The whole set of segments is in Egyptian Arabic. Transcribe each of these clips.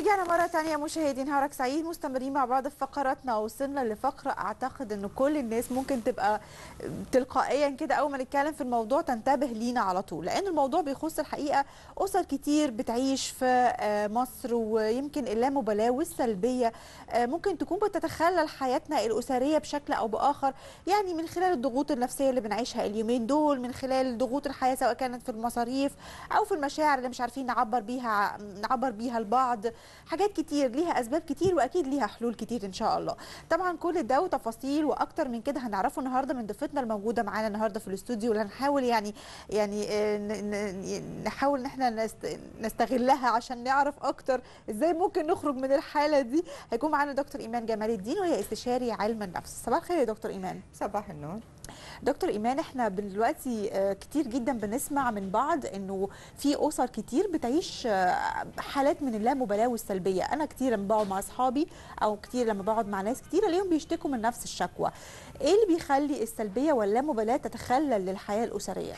ورجعنا مرة تانية مشاهدين نهارك سعيد مستمرين مع بعض في فقراتنا وصلنا لفقرة أعتقد أن كل الناس ممكن تبقى تلقائيا كده أول ما نتكلم في الموضوع تنتبه لينا على طول لأن الموضوع بيخص الحقيقة أسر كتير بتعيش في آه، مصر ويمكن اللامبالاة والسلبية آه، ممكن تكون بتتخلل حياتنا الأسرية بشكل أو بآخر يعني من خلال الضغوط النفسية اللي بنعيشها اليومين دول من خلال ضغوط الحياة سواء كانت في المصاريف أو في المشاعر اللي مش عارفين نعبر بيها نعبر بيها لبعض حاجات كتير ليها اسباب كتير واكيد ليها حلول كتير ان شاء الله طبعا كل ده وتفاصيل واكتر من كده هنعرفه النهارده من ضيفتنا الموجوده معانا النهارده في الاستوديو اللي هنحاول يعني يعني آه، ن- ن- نحاول ان احنا نست- نستغلها عشان نعرف اكتر ازاي ممكن نخرج من الحاله دي هيكون معانا دكتور ايمان جمال الدين وهي استشاري علم النفس صباح الخير يا دكتور ايمان صباح النور دكتور ايمان احنا دلوقتي آه، كتير جدا بنسمع من بعض انه في اسر كتير بتعيش آه، حالات من اللامبالاه والسلبيه انا كتير لما بقعد مع اصحابي او كتير لما بقعد مع ناس كتير اليوم بيشتكوا من نفس الشكوى ايه اللي بيخلي السلبيه واللامبالاه تتخلل للحياه الاسريه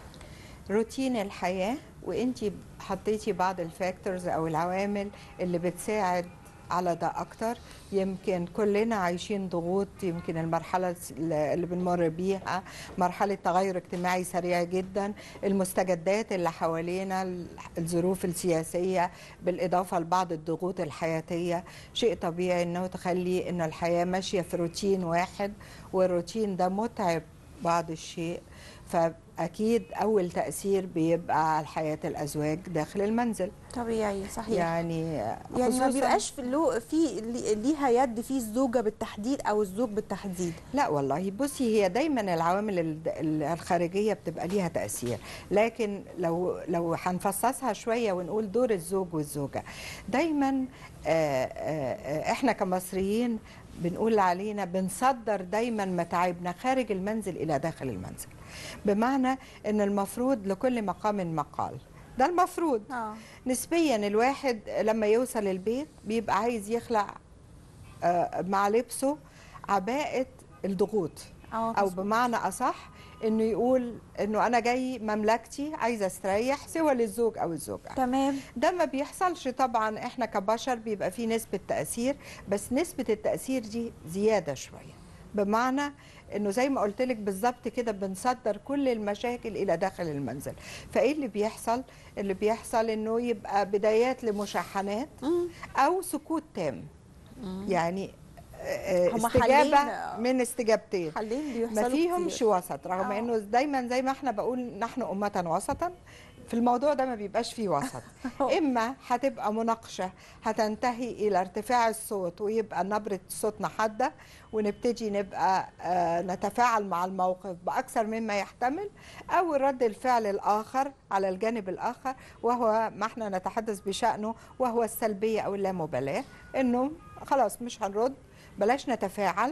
روتين الحياة وانت حطيتي بعض الفاكتورز او العوامل اللي بتساعد على ده اكتر يمكن كلنا عايشين ضغوط يمكن المرحلة اللي بنمر بيها مرحلة تغير اجتماعي سريع جدا المستجدات اللي حوالينا الظروف السياسية بالإضافة لبعض الضغوط الحياتية شيء طبيعي انه تخلي ان الحياة ماشية في روتين واحد والروتين ده متعب بعض الشيء فأكيد أول تأثير بيبقى على حياة الأزواج داخل المنزل طبيعي صحيح يعني يعني ما خصوصاً- بيبقاش في اللو في لي- ليها يد في الزوجه بالتحديد او الزوج بالتحديد لا والله بصي هي دايما العوامل ال- ال- الخارجيه بتبقى ليها تاثير لكن لو لو هنفصصها شويه ونقول دور الزوج والزوجه دايما آه، آه، آه، احنا كمصريين بنقول علينا بنصدر دايما متاعبنا خارج المنزل الى داخل المنزل بمعنى ان المفروض لكل مقام مقال ده المفروض اه نسبيا الواحد لما يوصل البيت بيبقى عايز يخلع آه، مع لبسه عباءة الضغوط اه او مظبوط. بمعنى اصح انه يقول انه انا جاي مملكتي عايزه استريح سوى للزوج او الزوجه تمام ده ما بيحصلش طبعا احنا كبشر بيبقى فيه نسبه تاثير بس نسبه التاثير دي زياده شويه بمعنى انه زي ما قلت لك بالظبط كده بنصدر كل المشاكل الى داخل المنزل فايه اللي بيحصل اللي بيحصل انه يبقى بدايات لمشاحنات مم. او سكوت تام مم. يعني آه، هما استجابه حلين- من استجابتين حلين بيحصلوا ما فيهمش كتير. وسط رغم آه. انه دايما زي ما احنا بقول نحن امه وسطا في الموضوع ده ما بيبقاش فيه وسط اما هتبقى مناقشه هتنتهي الى ارتفاع الصوت ويبقى نبره صوتنا حاده ونبتدي نبقى آه، نتفاعل مع الموقف باكثر مما يحتمل او رد الفعل الاخر على الجانب الاخر وهو ما احنا نتحدث بشانه وهو السلبيه او اللامبالاه انه خلاص مش هنرد بلاش نتفاعل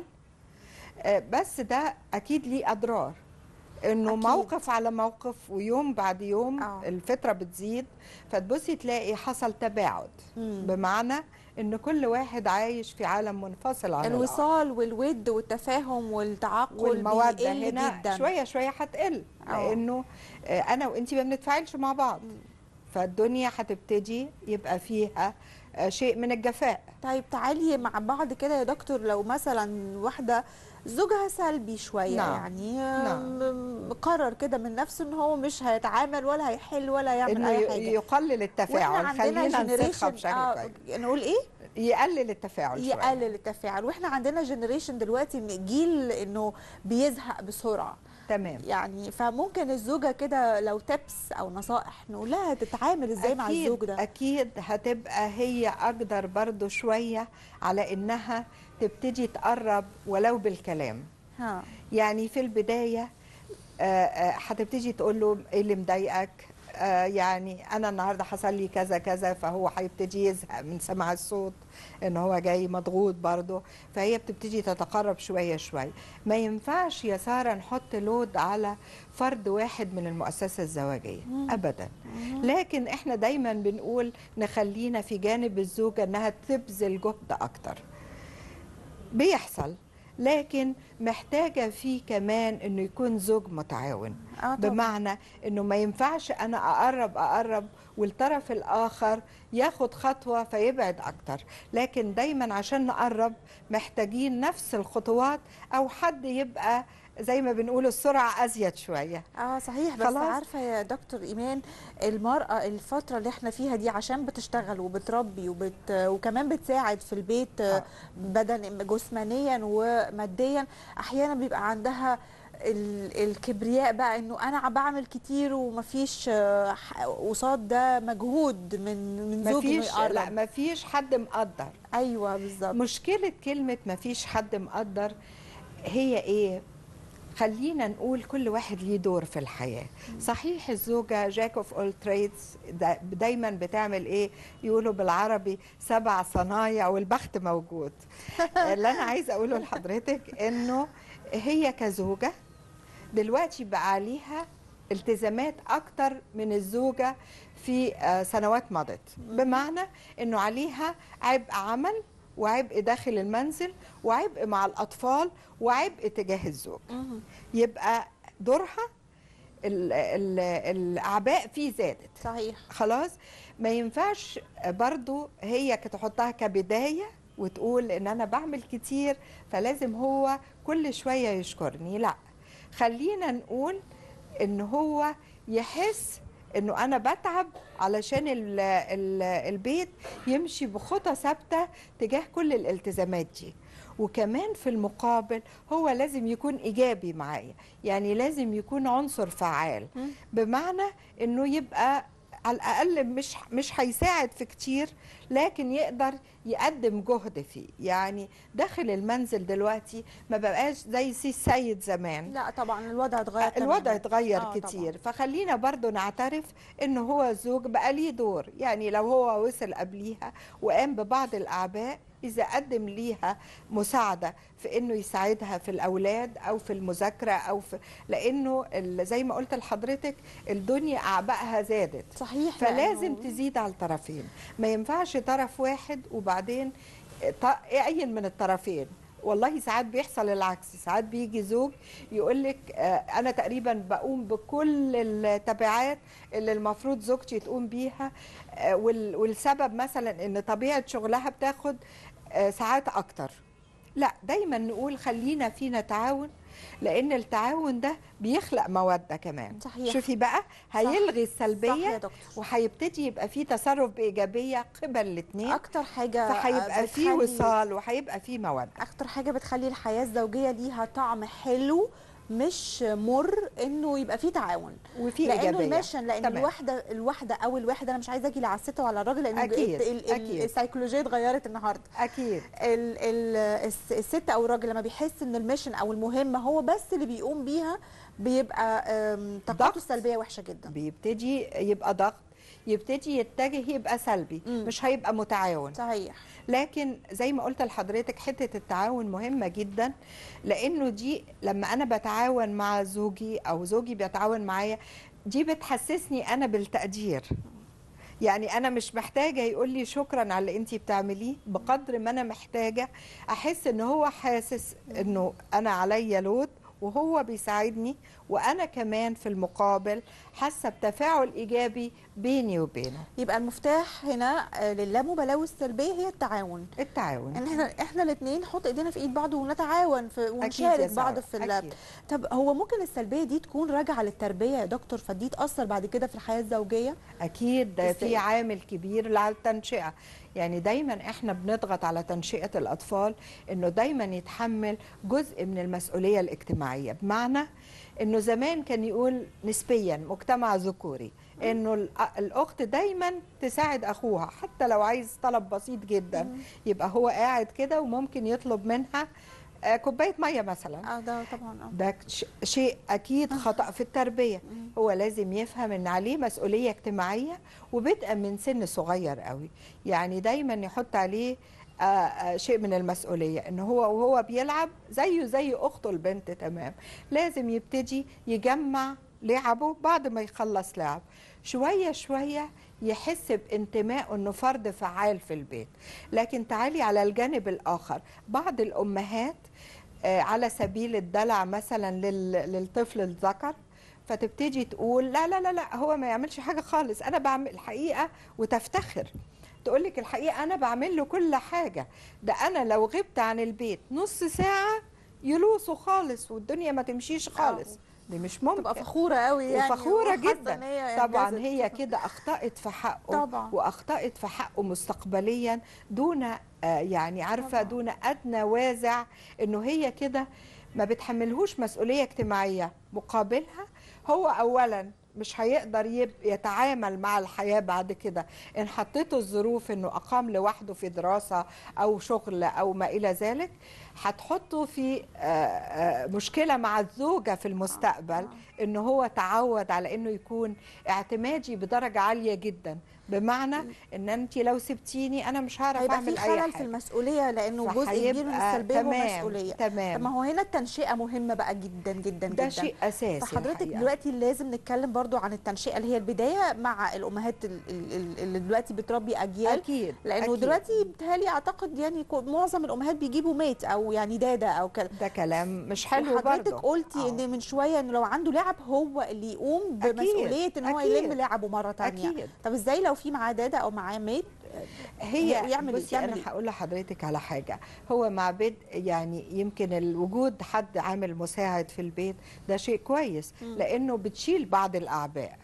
آه، بس ده اكيد ليه اضرار انه أكيد. موقف على موقف ويوم بعد يوم آه. الفتره بتزيد فتبصي تلاقي حصل تباعد مم. بمعنى ان كل واحد عايش في عالم منفصل عن الآخر. الوصال والود والتفاهم والتعقل والموده بيقل هنا جدا شويه شويه هتقل آه. لانه آه، انا وانتي ما بنتفاعلش مع بعض فالدنيا هتبتدي يبقى فيها آه، شيء من الجفاء طيب تعالي مع بعض كده يا دكتور لو مثلا واحده زوجها سلبي شويه نعم. يعني نعم. م- قرر كده من نفسه ان هو مش هيتعامل ولا هيحل ولا يعمل انه اي ي- حاجه يقلل التفاعل خلينا نسخها بشكل آه كويس نقول ايه يقلل التفاعل شوية. يقلل التفاعل واحنا عندنا جنريشن دلوقتي من جيل انه بيزهق بسرعه تمام يعني فممكن الزوجه كده لو تبس او نصائح نقول لها تتعامل ازاي مع أكيد الزوج ده أكيد هتبقى هي أقدر برضو شوية على إنها تبتدي تقرب ولو بالكلام ها يعني في البداية آه، آه، هتبتدي تقول له إيه اللي مضايقك آه، يعني أنا النهاردة حصل لي كذا كذا فهو هيبتدي يزهق من سماع الصوت إن هو جاي مضغوط برضه فهي بتبتدي تتقرب شوية شوية ما ينفعش يا سارة نحط لود على فرد واحد من المؤسسة الزواجية مم. أبدا لكن احنا دايما بنقول نخلينا في جانب الزوجة انها تبذل جهد اكتر بيحصل لكن محتاجه فيه كمان انه يكون زوج متعاون اه طبعا بمعنى انه ما ينفعش انا اقرب اقرب والطرف الاخر ياخد خطوه فيبعد اكتر لكن دايما عشان نقرب محتاجين نفس الخطوات او حد يبقى زي ما بنقول السرعه ازيد شويه اه صحيح بس خلاص. عارفه يا دكتور ايمان المراه الفتره اللي احنا فيها دي عشان بتشتغل وبتربي وبت وكمان بتساعد في البيت آه. آه. بدن جسمانيا وماديا احيانا بيبقى عندها ال- الكبرياء بقى انه انا بعمل كتير ومفيش آه، ح- قصاد ده مجهود من من زوجي إنه مفيش يقرب. لا مفيش حد مقدر ايوه بالظبط مشكله كلمه مفيش حد مقدر هي ايه خلينا نقول كل واحد ليه دور في الحياه صحيح الزوجه جاك اوف اول تريدز دايما بتعمل ايه يقولوا بالعربي سبع صنايع والبخت موجود اللي انا عايزه اقوله لحضرتك انه هي كزوجه دلوقتي بقى عليها التزامات اكتر من الزوجه في آه، سنوات مضت بمعنى انه عليها عبء عمل وعبء داخل المنزل وعبء مع الاطفال وعبء تجاه الزوج مهم. يبقى دورها ال- ال- الاعباء فيه زادت صحيح خلاص ما ينفعش برضو هي تحطها كبداية وتقول ان انا بعمل كتير فلازم هو كل شوية يشكرني لا خلينا نقول ان هو يحس انه انا بتعب علشان ال ال البيت يمشي بخطى ثابته تجاه كل الالتزامات دي وكمان في المقابل هو لازم يكون ايجابي معايا يعني لازم يكون عنصر فعال مم. بمعنى انه يبقى على الاقل مش مش هيساعد في كتير لكن يقدر يقدم جهد فيه يعني داخل المنزل دلوقتي ما بقاش زي سي السيد زمان لا طبعا الوضع اتغير الوضع تماماً. اتغير آه، كتير فخلينا برضو نعترف انه هو الزوج بقى ليه دور يعني لو هو وصل قبليها وقام ببعض الاعباء اذا قدم ليها مساعده في انه يساعدها في الاولاد او في المذاكره او في لانه ال- زي ما قلت لحضرتك الدنيا اعبائها زادت صحيح فلازم لأنه- تزيد على الطرفين ما ينفعش طرف واحد وبعدين ط- اي من الطرفين والله ساعات بيحصل العكس ساعات بيجي زوج يقول لك انا تقريبا بقوم بكل التبعات اللي المفروض زوجتي تقوم بيها آه، وال- والسبب مثلا ان طبيعه شغلها بتاخد آه، ساعات اكتر لا دايما نقول خلينا فينا تعاون لان التعاون ده بيخلق موده كمان صحيح. شوفي بقى هيلغي صح يا السلبيه دكتور وهيبتدي يبقى فيه تصرف بايجابيه قبل الاثنين اكتر حاجه فهيبقى فيه بتخلي- وصال وهيبقى فيه موده اكتر حاجه بتخلي الحياه الزوجيه ليها طعم حلو مش مر انه يبقى فيه تعاون وفي لانه ايجابيه الميشن لان تمام. الواحده الواحده او الواحد انا مش عايزه اجي لا على الست ولا على الراجل لان أكيد، ال- ال- أكيد. السيكولوجيه اتغيرت النهارده اكيد ال ال الس- الست او الراجل لما بيحس ان الميشن او المهمه هو بس اللي بيقوم بيها بيبقى أم، طاقته ضغط. السلبيه وحشه جدا بيبتدي يبقى ضغط يبتدي يتجه يبقى سلبي مم. مش هيبقى متعاون صحيح لكن زي ما قلت لحضرتك حته التعاون مهمه جدا لانه دي لما انا بتعاون مع زوجي او زوجي بيتعاون معايا دي بتحسسني انا بالتقدير يعني انا مش محتاجه يقول لي شكرا على اللي انت بتعمليه بقدر ما انا محتاجه احس ان هو حاسس انه انا عليا لود وهو بيساعدني وانا كمان في المقابل حاسه بتفاعل ايجابي بيني وبينه يبقى المفتاح هنا آه، للامبالاه والسلبيه هي التعاون التعاون ان احنا احنا الاثنين نحط ايدينا في ايد بعض ونتعاون في أكيد يا ونشارك بعض سارة، في ال- أكيد. طب هو ممكن السلبيه دي تكون راجعه للتربيه يا دكتور فدي تاثر بعد كده في الحياه الزوجيه اكيد ده إزاي؟ في عامل كبير على التنشئه يعني دايما احنا بنضغط على تنشئه الاطفال انه دايما يتحمل جزء من المسؤوليه الاجتماعيه بمعنى انه زمان كان يقول نسبيا مجتمع ذكوري انه الأ- الاخت دايما تساعد اخوها حتى لو عايز طلب بسيط جدا يبقى هو قاعد كده وممكن يطلب منها آه، كوبايه ميه مثلا اه ده طبعا اه ده ش- شيء اكيد خطا في التربيه هو لازم يفهم ان عليه مسؤوليه اجتماعيه وبدءا من سن صغير قوي يعني دايما يحط عليه آه، آه، شيء من المسؤوليه ان هو وهو بيلعب زيه زي اخته البنت تمام لازم يبتدي يجمع لعبه بعد ما يخلص لعب شويه شويه يحس بانتمائه انه فرد فعال في البيت لكن تعالي على الجانب الاخر بعض الامهات آه، على سبيل الدلع مثلا لل- للطفل الذكر فتبتدي تقول لا لا لا لا هو ما يعملش حاجه خالص انا بعمل الحقيقه وتفتخر تقول لك الحقيقه انا بعمل له كل حاجه ده انا لو غبت عن البيت نص ساعه يلوثوا خالص والدنيا ما تمشيش خالص دي مش ممكن تبقى فخوره قوي يعني وفخوره وحاسة جدا إن هي طبعا إنجازت. هي كده اخطات في حقه طبعا. واخطات في حقه مستقبليا دون آه، يعني عارفه طبعا. دون ادنى وازع انه هي كده ما بتحملهوش مسؤوليه اجتماعيه مقابلها هو اولا مش هيقدر يب- يتعامل مع الحياه بعد كده ان حطيته الظروف انه اقام لوحده في دراسه او شغل او ما الى ذلك هتحطه في آه، آه، مشكله مع الزوجه في المستقبل ان هو تعود على انه يكون اعتمادي بدرجه عاليه جدا بمعنى ان انت لو سبتيني انا مش هعرف هيبقى في اعمل اي خلل في حاجه المسؤوليه لانه جزء كبير من فهيبقى السلبيه هو تمام، مسؤوليه تمام. طب ما هو هنا التنشئه مهمه بقى جدا جدا ده جدا شيء اساسي فحضرتك الحقيقة. دلوقتي لازم نتكلم برضو عن التنشئه اللي هي البدايه مع الامهات ال- ال- ال- اللي دلوقتي بتربي اجيال اكيد لانه أكيد. دلوقتي بتهيألي اعتقد يعني كو- معظم الامهات بيجيبوا ميت او يعني داده او كده ده كلام مش حلو حضرتك برضه قلتي آه. ان من شويه انه لو عنده لعب هو اللي يقوم أكيد، بمسؤوليه ان هو أكيد. يلم لعبه مره تانية أكيد. طب ازاي لو في معاه داده او معاه ميت هي يعمل يعمل إيه؟ بصي تعمل انا إيه؟ هقول لحضرتك على حاجه هو مع بدء يعني يمكن الوجود حد عامل مساعد في البيت ده شيء كويس لانه بتشيل بعض الاعباء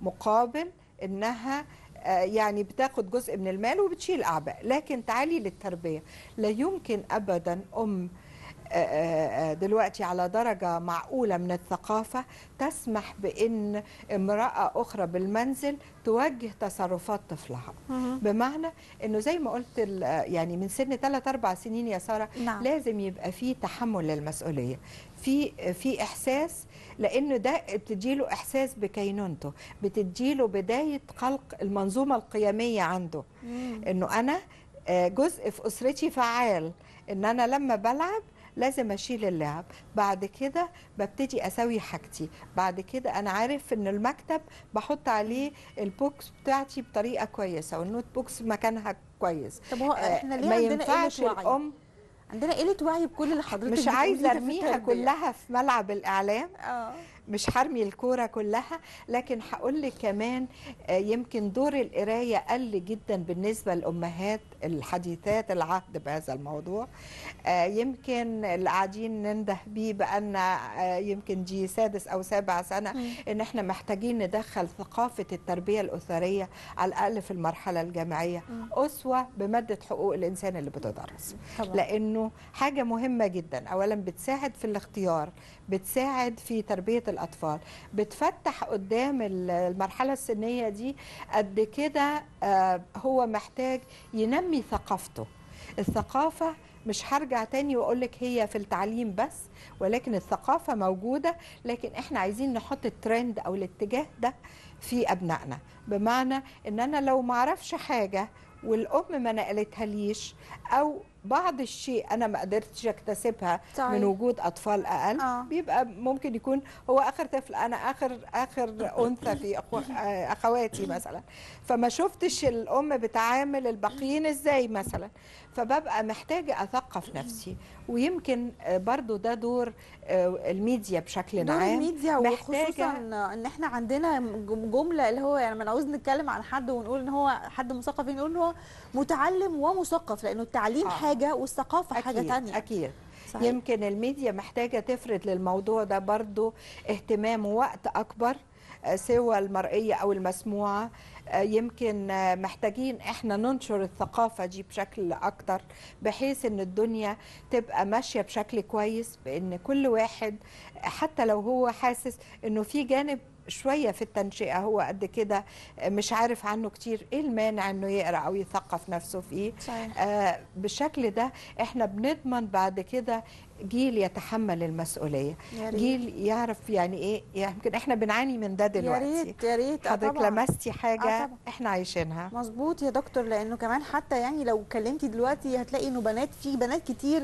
مقابل انها آه، يعني بتاخد جزء من المال وبتشيل اعباء لكن تعالي للتربيه لا يمكن ابدا ام آه، آه، آه، دلوقتي على درجة معقولة من الثقافة تسمح بأن امرأة أخرى بالمنزل توجه تصرفات طفلها بمعنى أنه زي ما قلت ال- يعني من سن 3 4 سنين يا سارة نعم. لازم يبقى في تحمل للمسؤولية في في إحساس لأنه ده بتديله إحساس بكينونته بتديله بداية خلق المنظومة القيمية عنده انه انا آه، جزء في اسرتي فعال ان انا لما بلعب لازم اشيل اللعب بعد كده ببتدي اسوي حاجتي بعد كده انا عارف ان المكتب بحط عليه البوكس بتاعتي بطريقه كويسه والنوت بوكس مكانها كويس طب هو آه، احنا ليه ما عندنا ينفعش قله وعي الام عندنا قله وعي بكل اللي حضرتك مش بتقوليه عايزه ده في ارميها التربية. كلها في ملعب الاعلام اه مش هرمي الكوره كلها لكن هقول لك كمان آه، يمكن دور القرايه قل جدا بالنسبه للامهات الحديثات العهد بهذا الموضوع آه، يمكن اللي قاعدين ننده بيه بقالنا آه، يمكن دي سادس او سابع سنه مم. ان احنا محتاجين ندخل ثقافه التربيه الاسريه على الاقل في المرحله الجامعيه مم. اسوه بماده حقوق الانسان اللي بتدرس طبعا لانه حاجه مهمه جدا اولا بتساعد في الاختيار بتساعد في تربيه الاطفال بتفتح قدام ال- المرحله السنيه دي قد كده آه، هو محتاج ينمي ثقافته الثقافه مش هرجع تاني واقول لك هي في التعليم بس ولكن الثقافه موجوده لكن احنا عايزين نحط الترند او الاتجاه ده في ابنائنا بمعنى ان انا لو ما اعرفش حاجه والام ما نقلتها ليش او بعض الشيء انا ما قدرتش اكتسبها صحيح. من وجود اطفال اقل آه. بيبقى ممكن يكون هو اخر طفل انا اخر اخر انثى في أخو آه، اخواتي مثلا فما شفتش الام بتعامل الباقيين ازاي مثلا فببقى محتاجه اثقف نفسي ويمكن آه، برضو ده دور آه، الميديا بشكل دور عام الميديا محتاجة- وخصوصا ان احنا عندنا جم- جمله اللي هو يعني لما نعوز نتكلم عن حد ونقول ان هو حد مثقف نقول ان هو متعلم ومثقف لانه التعليم آه. حاجه والثقافه حاجه أكيد تانية أكيد صحيح. يمكن الميديا محتاجة تفرد للموضوع ده برضو اهتمام ووقت أكبر آه، سوى المرئية أو المسموعة آه، يمكن آه، محتاجين احنا ننشر الثقافة دي بشكل أكتر بحيث ان الدنيا تبقى ماشية بشكل كويس بان كل واحد حتى لو هو حاسس انه في جانب شوية في التنشئة هو قد كده آه، مش عارف عنه كتير ايه المانع انه يقرأ او يثقف نفسه فيه صحيح آه، بالشكل ده احنا بنضمن بعد كده جيل يتحمل المسؤوليه يا ريت جيل يعرف يعني ايه يمكن احنا بنعاني من ده يا دلوقتي ريت يا ريت آه حضرتك طبعاً. لمستي آه حاجه طبعاً. احنا عايشينها مظبوط يا دكتور لانه كمان حتى يعني لو اتكلمتي دلوقتي هتلاقي انه بنات في بنات كتير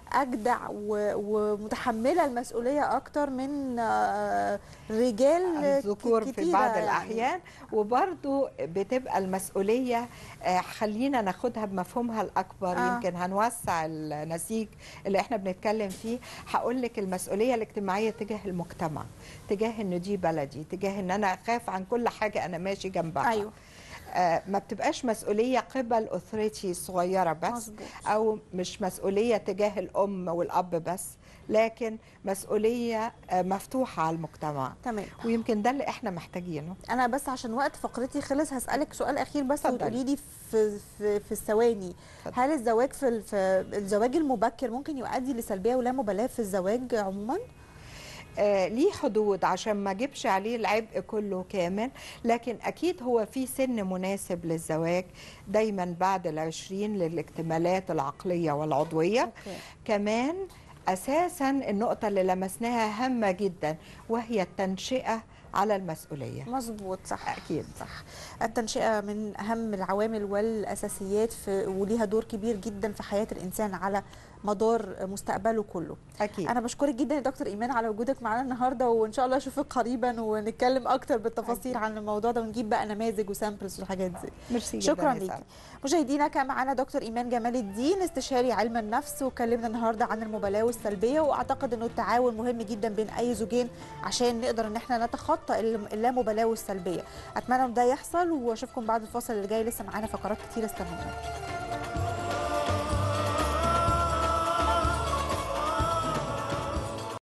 اجدع و- ومتحمله المسؤوليه اكتر من آه، رجال الذكور في كتيرة بعض يعني. الأحيان وبرضو بتبقى المسؤولية آه، خلينا ناخدها بمفهومها الأكبر آه. آه. يمكن هنوسع النسيج اللي احنا بنتكلم فيه هقول لك المسؤولية الاجتماعية تجاه المجتمع تجاه ان دي بلدي تجاه ان انا اخاف عن كل حاجة انا ماشي جنبها ايوه آه، ما بتبقاش مسؤولية قبل أسرتي الصغيرة بس مظبوط أو مش مسؤولية تجاه الأم والأب بس لكن مسؤولية آه، مفتوحة على المجتمع تمام ويمكن ده اللي احنا محتاجينه انا بس عشان وقت فقرتي خلص هسالك سؤال اخير بس اتفضلي. وتقولي لي في في في الثواني اتفضلي. هل الزواج في ال- في الزواج المبكر ممكن يؤدي لسلبيه ولا مبالاه في الزواج عموما آه ليه حدود عشان ما اجيبش عليه العبء كله كامل لكن اكيد هو في سن مناسب للزواج دايما بعد العشرين للاكتمالات العقلية والعضوية اوكي كمان اساسا النقطة اللي لمسناها هامة جدا وهي التنشئة على المسؤولية مظبوط صح اكيد صح التنشئه من اهم العوامل والاساسيات في وليها دور كبير جدا في حياه الانسان على مدار مستقبله كله اكيد انا بشكرك جدا يا دكتور ايمان على وجودك معانا النهارده وان شاء الله اشوفك قريبا ونتكلم اكتر بالتفاصيل عن الموضوع ده ونجيب بقى نماذج وسامبلز والحاجات دي ميرسي جدا شكرا يا ليكي سارة. مشاهدينا كان معانا دكتور ايمان جمال الدين استشاري علم النفس وكلمنا النهارده عن المبالاه والسلبيه واعتقد انه التعاون مهم جدا بين اي زوجين عشان نقدر ان احنا نتخطى الل- اللامبالاه والسلبيه اتمنى ان ده يحصل واشوفكم بعد الفاصل اللي جاي لسه معانا فقرات كتير استنونا